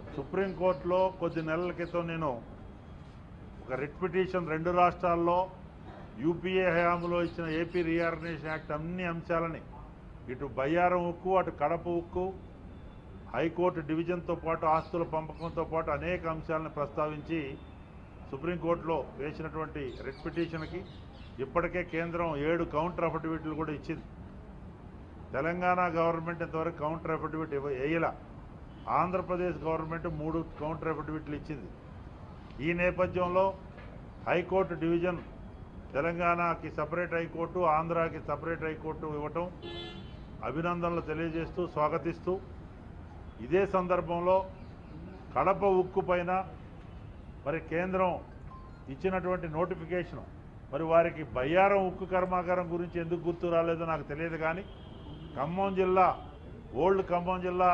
సుప్రీంకోర్టులో కొద్ది నెలల క్రితం నేను ఒక రిట్ పిటిషన్ రెండు రాష్ట్రాల్లో యూపీఏ హయాంలో ఇచ్చిన ఏపీ రీఆర్గనైజేషన్ యాక్ట్ అన్ని అంశాలని ఇటు బయ్యారం ఉక్కు అటు కడప ఉక్కు హైకోర్టు డివిజన్తో పాటు ఆస్తుల పంపకంతో పాటు అనేక అంశాలను ప్రస్తావించి సుప్రీంకోర్టులో వేసినటువంటి రిట్ పిటిషన్కి ఇప్పటికే కేంద్రం ఏడు కౌంటర్ అఫిడవిట్లు కూడా ఇచ్చింది తెలంగాణ గవర్నమెంట్ ఇంతవరకు కౌంటర్ అఫిడవిట్ ఇవ్వ వేయల ఆంధ్రప్రదేశ్ గవర్నమెంట్ మూడు కౌంటర్ అఫిడవిట్లు ఇచ్చింది ఈ నేపథ్యంలో హైకోర్టు డివిజన్ తెలంగాణకి సపరేట్ హైకోర్టు ఆంధ్రాకి సపరేట్ హైకోర్టు ఇవ్వటం అభినందనలు తెలియజేస్తూ స్వాగతిస్తూ ఇదే సందర్భంలో కడప ఉక్కు పైన మరి కేంద్రం ఇచ్చినటువంటి నోటిఫికేషన్ మరి వారికి బయ్యారం ఉక్కు కర్మాగారం గురించి ఎందుకు గుర్తు రాలేదో నాకు తెలియదు కానీ ఖమ్మం జిల్లా ఓల్డ్ ఖమ్మం జిల్లా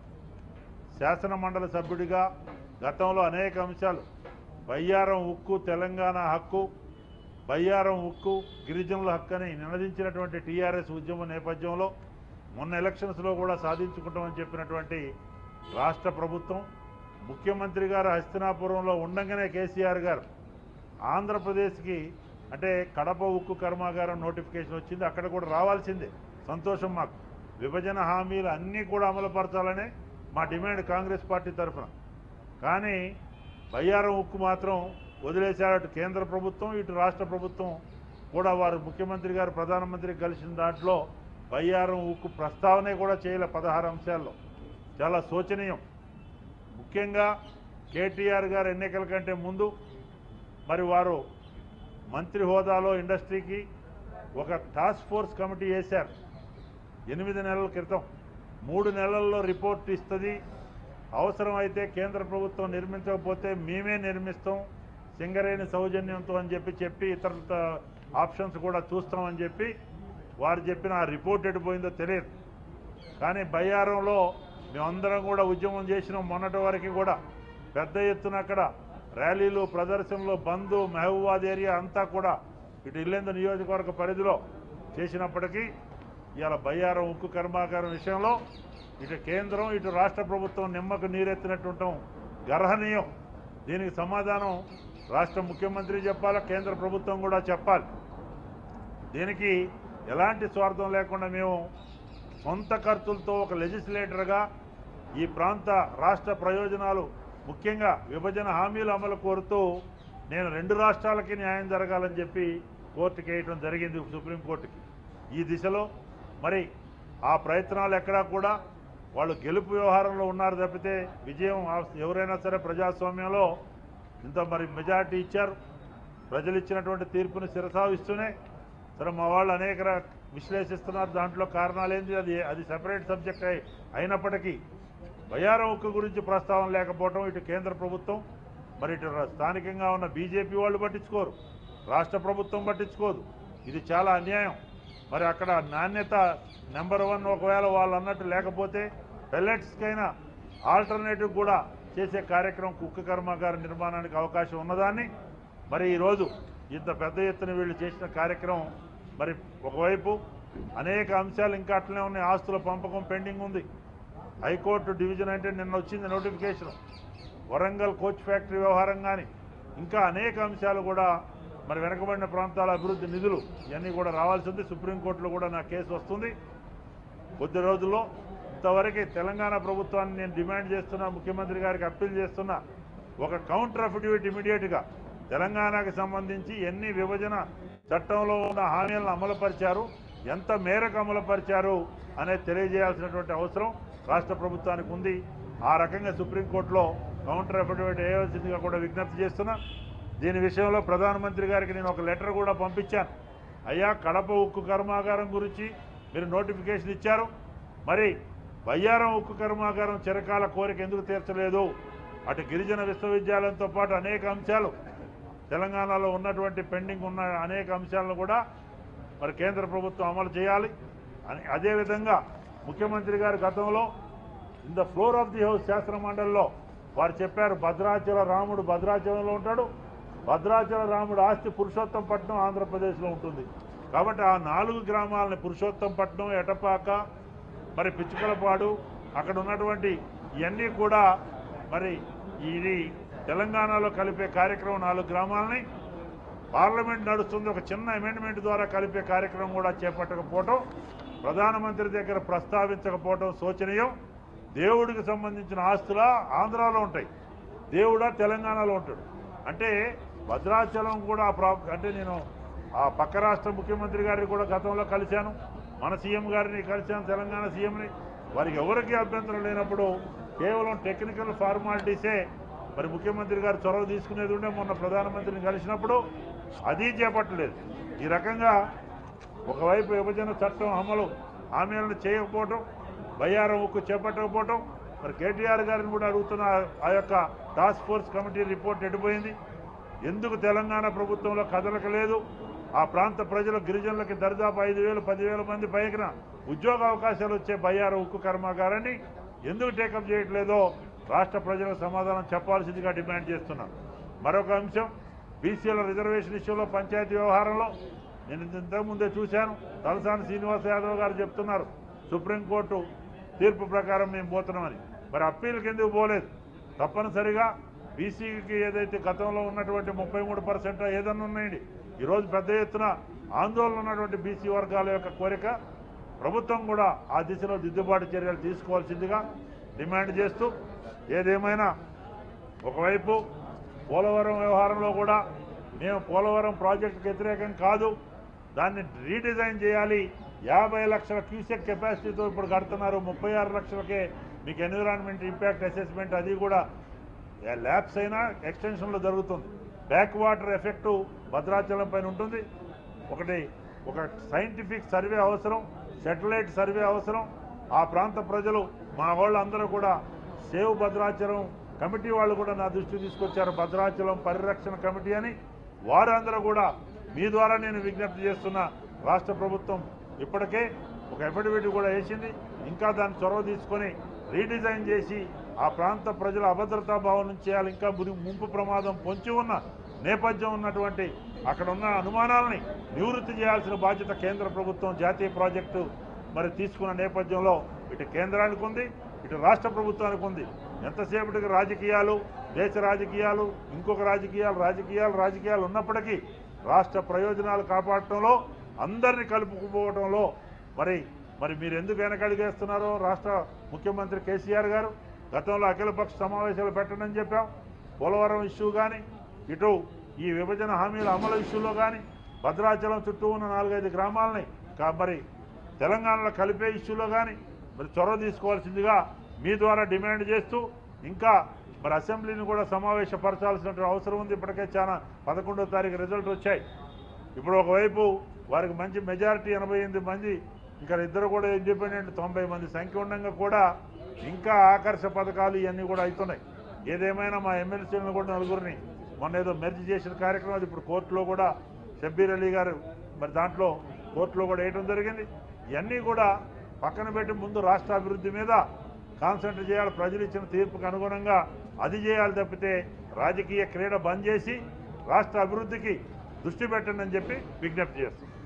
శాసన మండలి సభ్యుడిగా గతంలో అనేక అంశాలు బయ్యారం ఉక్కు తెలంగాణ హక్కు బయ్యారం ఉక్కు గిరిజనుల హక్కు అని నినదించినటువంటి టీఆర్ఎస్ ఉద్యమం నేపథ్యంలో మొన్న ఎలక్షన్స్లో కూడా సాధించుకుంటామని చెప్పినటువంటి రాష్ట్ర ప్రభుత్వం ముఖ్యమంత్రి గారు హస్తినాపురంలో ఉండంగానే కేసీఆర్ గారు ఆంధ్రప్రదేశ్కి అంటే కడప ఉక్కు కర్మాగారం నోటిఫికేషన్ వచ్చింది అక్కడ కూడా రావాల్సిందే సంతోషం మాకు విభజన హామీలు అన్నీ కూడా అమలుపరచాలనే మా డిమాండ్ కాంగ్రెస్ పార్టీ తరఫున కానీ బయ్యారం ఉక్కు మాత్రం వదిలేశారు అటు కేంద్ర ప్రభుత్వం ఇటు రాష్ట్ర ప్రభుత్వం కూడా వారు ముఖ్యమంత్రి గారు ప్రధానమంత్రి కలిసిన దాంట్లో బయ్యారం ఉక్కు ప్రస్తావనే కూడా చేయలే పదహారు అంశాల్లో చాలా శోచనీయం ముఖ్యంగా కేటీఆర్ గారు ఎన్నికల కంటే ముందు మరి వారు మంత్రి హోదాలో ఇండస్ట్రీకి ఒక టాస్క్ ఫోర్స్ కమిటీ వేశారు ఎనిమిది నెలల క్రితం మూడు నెలల్లో రిపోర్ట్ ఇస్తుంది అవసరమైతే కేంద్ర ప్రభుత్వం నిర్మించకపోతే మేమే నిర్మిస్తాం సింగరేణి సౌజన్యంతో అని చెప్పి చెప్పి ఇతర ఆప్షన్స్ కూడా చూస్తామని చెప్పి వారు చెప్పిన ఆ రిపోర్ట్ ఎడిపోయిందో తెలియదు కానీ బయ్యారంలో మేమందరం కూడా ఉద్యమం చేసినాం మొన్నటి వరకు కూడా పెద్ద ఎత్తున అక్కడ ర్యాలీలు ప్రదర్శనలు బంద్ మహబూబాద్ ఏరియా అంతా కూడా ఇటు ఇల్లెందు నియోజకవర్గ పరిధిలో చేసినప్పటికీ ఇవాళ బయ్యారం ఉక్కు కర్మాగారం విషయంలో ఇటు కేంద్రం ఇటు రాష్ట్ర ప్రభుత్వం నిమ్మకు నీరెత్తినట్టుండటం గర్హనీయం దీనికి సమాధానం రాష్ట్ర ముఖ్యమంత్రి చెప్పాలి కేంద్ర ప్రభుత్వం కూడా చెప్పాలి దీనికి ఎలాంటి స్వార్థం లేకుండా మేము సొంత ఖర్చులతో ఒక లెజిస్లేటర్గా ఈ ప్రాంత రాష్ట్ర ప్రయోజనాలు ముఖ్యంగా విభజన హామీల అమలు కోరుతూ నేను రెండు రాష్ట్రాలకి న్యాయం జరగాలని చెప్పి కోర్టుకి వేయటం జరిగింది సుప్రీంకోర్టుకి ఈ దిశలో మరి ఆ ప్రయత్నాలు ఎక్కడా కూడా వాళ్ళు గెలుపు వ్యవహారంలో ఉన్నారు తప్పితే విజయం ఆ- ఎవరైనా సరే ప్రజాస్వామ్యంలో ఇంత మరి మెజారిటీ ఇచ్చారు ప్రజలు ఇచ్చినటువంటి తీర్పుని శిరసావిస్తూనే సరే మా వాళ్ళు అనేక ర- విశ్లేషిస్తున్నారు దాంట్లో కారణాలేంది అది అది సెపరేట్ సబ్జెక్ట్ అయి అయినప్పటికీ బయ్యారం ఉక్కు గురించి ప్రస్తావన లేకపోవడం ఇటు కేంద్ర ప్రభుత్వం మరి ఇటు రా- స్థానికంగా ఉన్న బీజేపీ వాళ్ళు పట్టించుకోరు రాష్ట్ర ప్రభుత్వం పట్టించుకోదు ఇది చాలా అన్యాయం మరి అక్కడ నాణ్యత నెంబర్ వన్ ఒకవేళ వాళ్ళు అన్నట్టు లేకపోతే పెల్లెట్స్కైనా ఆల్టర్నేటివ్ కూడా చేసే కార్యక్రమం కుక్క కర్మాగార నిర్మాణానికి అవకాశం ఉన్నదాన్ని మరి ఈరోజు ఇంత పెద్ద ఎత్తున వీళ్ళు చేసిన కార్యక్రమం మరి ఒకవైపు అనేక అంశాలు ఇంకా అట్లనే ఉన్నాయి ఆస్తుల పంపకం పెండింగ్ ఉంది హైకోర్టు డివిజన్ అంటే నిన్న వచ్చింది నోటిఫికేషన్ వరంగల్ కోచ్ ఫ్యాక్టరీ వ్యవహారం కానీ ఇంకా అనేక అంశాలు కూడా మరి వెనకబడిన ప్రాంతాల అభివృద్ధి నిధులు ఇవన్నీ కూడా రావాల్సి ఉంది సుప్రీంకోర్టులో కూడా నా కేసు వస్తుంది కొద్ది రోజుల్లో ఇంతవరకు తెలంగాణ ప్రభుత్వాన్ని నేను డిమాండ్ చేస్తున్నా ముఖ్యమంత్రి గారికి అప్పీల్ చేస్తున్నా ఒక కౌంటర్ అఫిడవిట్ ఇమీడియట్గా తెలంగాణకి సంబంధించి ఎన్ని విభజన చట్టంలో ఉన్న హామీలను అమలుపరిచారు ఎంత మేరకు అమలుపరిచారు అనేది తెలియజేయాల్సినటువంటి అవసరం రాష్ట్ర ప్రభుత్వానికి ఉంది ఆ రకంగా సుప్రీంకోర్టులో కౌంటర్ అఫిడవిట్ వేయవలసిందిగా కూడా విజ్ఞప్తి చేస్తున్నా దీని విషయంలో ప్రధానమంత్రి గారికి నేను ఒక లెటర్ కూడా పంపించాను అయ్యా కడప ఉక్కు కర్మాగారం గురించి మీరు నోటిఫికేషన్ ఇచ్చారు మరి బయ్యారం ఉక్కు కర్మాగారం చిరకాల కోరిక ఎందుకు తీర్చలేదు అటు గిరిజన విశ్వవిద్యాలయంతో పాటు అనేక అంశాలు తెలంగాణలో ఉన్నటువంటి పెండింగ్ ఉన్న అనేక అంశాలను కూడా మరి కేంద్ర ప్రభుత్వం అమలు చేయాలి అని అదేవిధంగా ముఖ్యమంత్రి గారు గతంలో in the floor of the house శాసన మండలిలో వారు చెప్పారు భద్రాచల రాముడు భద్రాచలంలో ఉంటాడు భద్రాచల రాముడు ఆస్తి పురుషోత్తంపట్నం ఆంధ్రప్రదేశ్లో ఉంటుంది కాబట్టి ఆ నాలుగు గ్రామాలని పురుషోత్తంపట్నం ఎటపాక మరి పిచ్చుకలపాడు అక్కడ ఉన్నటువంటి ఇవన్నీ కూడా మరి ఇది తెలంగాణలో కలిపే కార్యక్రమం నాలుగు గ్రామాలని పార్లమెంట్ నడుస్తుంది ఒక చిన్న అమెండ్మెంట్ ద్వారా కలిపే కార్యక్రమం కూడా చేపట్టకపోవటం ప్రధానమంత్రి దగ్గర ప్రస్తావించకపోవటం శోచనీయం దేవుడికి సంబంధించిన ఆస్తుల ఆంధ్రాలో ఉంటాయి దేవుడా తెలంగాణలో ఉంటాడు అంటే భద్రాచలం కూడా ఆ ప్రా అంటే నేను ఆ పక్క రాష్ట్ర ముఖ్యమంత్రి గారిని కూడా గతంలో కలిశాను మన సీఎం గారిని కలిశాను తెలంగాణ సీఎంని వారికి ఎవరికి అభ్యంతరం లేనప్పుడు కేవలం టెక్నికల్ ఫార్మాలిటీసే మరి ముఖ్యమంత్రి గారు చొరవ తీసుకునేది ఉండే మొన్న ప్రధానమంత్రిని కలిసినప్పుడు అది చేపట్టలేదు ఈ రకంగా ఒకవైపు విభజన చట్టం అమలు హామీలను చేయకపోవటం బయ్యారం ఉక్కు చేపట్టకపోవటం మరి కేటీఆర్ గారిని కూడా అడుగుతున్న ఆ యొక్క టాస్క్ ఫోర్స్ కమిటీ రిపోర్ట్ ఎడిపోయింది ఎందుకు తెలంగాణ ప్రభుత్వంలో కదలకలేదు ఆ ప్రాంత ప్రజల గిరిజనులకి దరిదాపు ఐదు వేలు పదివేల మంది పైకిన ఉద్యోగ అవకాశాలు వచ్చే బయ్యారం ఉక్కు కర్మాగారాన్ని ఎందుకు టేకప్ చేయట్లేదో రాష్ట్ర ప్రజలకు సమాధానం చెప్పాల్సిందిగా డిమాండ్ చేస్తున్నాను మరొక అంశం బీసీల రిజర్వేషన్ ఇష్యూలో పంచాయతీ వ్యవహారంలో నేను ఇంతకుముందే చూశాను తలసాని శ్రీనివాస యాదవ్ గారు చెప్తున్నారు సుప్రీంకోర్టు తీర్పు ప్రకారం మేము పోతున్నామని మరి అప్పీల్కి ఎందుకు పోలేదు తప్పనిసరిగా బీసీకి ఏదైతే గతంలో ఉన్నటువంటి ముప్పై మూడు పర్సెంట్ ఏదన్నా ఉన్నాయండి ఈరోజు పెద్ద ఎత్తున ఆందోళన ఉన్నటువంటి బీసీ వర్గాల యొక్క కోరిక ప్రభుత్వం కూడా ఆ దిశలో దిద్దుబాటు చర్యలు తీసుకోవాల్సిందిగా డిమాండ్ చేస్తూ ఏదేమైనా ఒకవైపు పోలవరం వ్యవహారంలో కూడా మేము పోలవరం ప్రాజెక్టుకు వ్యతిరేకం కాదు దాన్ని రీడిజైన్ చేయాలి యాభై లక్షల క్యూసెక్ కెపాసిటీతో ఇప్పుడు కడుతున్నారు ముప్పై ఆరు లక్షలకే మీకు ఎన్విరాన్మెంట్ ఇంపాక్ట్ అసెస్మెంట్ అది కూడా ల్యాబ్స్ అయినా ఎక్స్టెన్షన్లో జరుగుతుంది బ్యాక్ వాటర్ ఎఫెక్టు భద్రాచలం పైన ఉంటుంది ఒకటి ఒక సైంటిఫిక్ సర్వే అవసరం సెటిలైట్ సర్వే అవసరం ఆ ప్రాంత ప్రజలు మా వాళ్ళందరూ కూడా సేవ్ భద్రాచలం కమిటీ వాళ్ళు కూడా నా దృష్టికి తీసుకొచ్చారు భద్రాచలం పరిరక్షణ కమిటీ అని వారందరూ కూడా మీ ద్వారా నేను విజ్ఞప్తి చేస్తున్న రాష్ట్ర ప్రభుత్వం ఇప్పటికే ఒక అఫిడవిట్ కూడా వేసింది ఇంకా దాన్ని చొరవ తీసుకొని రీడిజైన్ చేసి ఆ ప్రాంత ప్రజల అభద్రతా భావం నుంచి చేయాలి ఇంకా మురి- ముంపు ప్రమాదం పొంచి ఉన్న నేపథ్యం ఉన్నటువంటి అక్కడ ఉన్న అనుమానాలని నివృత్తి చేయాల్సిన బాధ్యత కేంద్ర ప్రభుత్వం జాతీయ ప్రాజెక్టు మరి తీసుకున్న నేపథ్యంలో ఇటు కేంద్రానికి ఉంది ఇటు రాష్ట్ర ప్రభుత్వానికి ఉంది ఎంతసేపటికి రాజకీయాలు దేశ రాజకీయాలు ఇంకొక రాజకీయాలు రాజకీయాలు రాజకీయాలు ఉన్నప్పటికీ రాష్ట్ర ప్రయోజనాలు కాపాడటంలో అందరినీ కలుపుకుపోవడంలో మరి మరి మీరు ఎందుకు వెనకడిగేస్తున్నారో రాష్ట్ర ముఖ్యమంత్రి కేసీఆర్ గారు గతంలో అఖిలపక్ష సమావేశాలు పెట్టండి చెప్పాం పోలవరం ఇష్యూ కానీ ఇటు ఈ విభజన హామీల అమలు ఇష్యూలో కానీ భద్రాచలం చుట్టూ ఉన్న నాలుగైదు గ్రామాలని కా- మరి తెలంగాణలో కలిపే ఇష్యూలో కానీ మరి చొరవ తీసుకోవాల్సిందిగా మీ ద్వారా డిమాండ్ చేస్తూ ఇంకా మరి అసెంబ్లీని కూడా సమావేశపరచాల్సిన అవసరం ఉంది ఇప్పటికే చాలా పదకొండో తారీఖు రిజల్ట్ వచ్చాయి ఇప్పుడు ఒకవైపు వారికి మంచి మెజారిటీ ఎనభై ఎనిమిది మంది ఇంకా ఇద్దరు కూడా ఇండిపెండెంట్ తొంభై మంది సంఖ్య ఉండగా కూడా ఇంకా ఆకర్ష పథకాలు ఇవన్నీ కూడా అవుతున్నాయి ఏదేమైనా మా ఎమ్మెల్సీలను కూడా నలుగురిని మొన్న ఏదో మెర్జ్ చేసిన కార్యక్రమం అది ఇప్పుడు కోర్టులో కూడా షబ్బీర్ అలీ గారు మరి దాంట్లో కోర్టులో కూడా వేయడం జరిగింది ఇవన్నీ కూడా పక్కన పెట్టి ముందు రాష్ట్ర అభివృద్ధి మీద కాన్సన్ట్రేట్ చేయాలి ప్రజలు ఇచ్చిన తీర్పుకు అనుగుణంగా అది చేయాలి తప్పితే రాజకీయ క్రీడ బంద్ చేసి రాష్ట్ర అభివృద్ధికి దృష్టి పెట్టండి అని చెప్పి విజ్ఞప్తి చేస్తుంది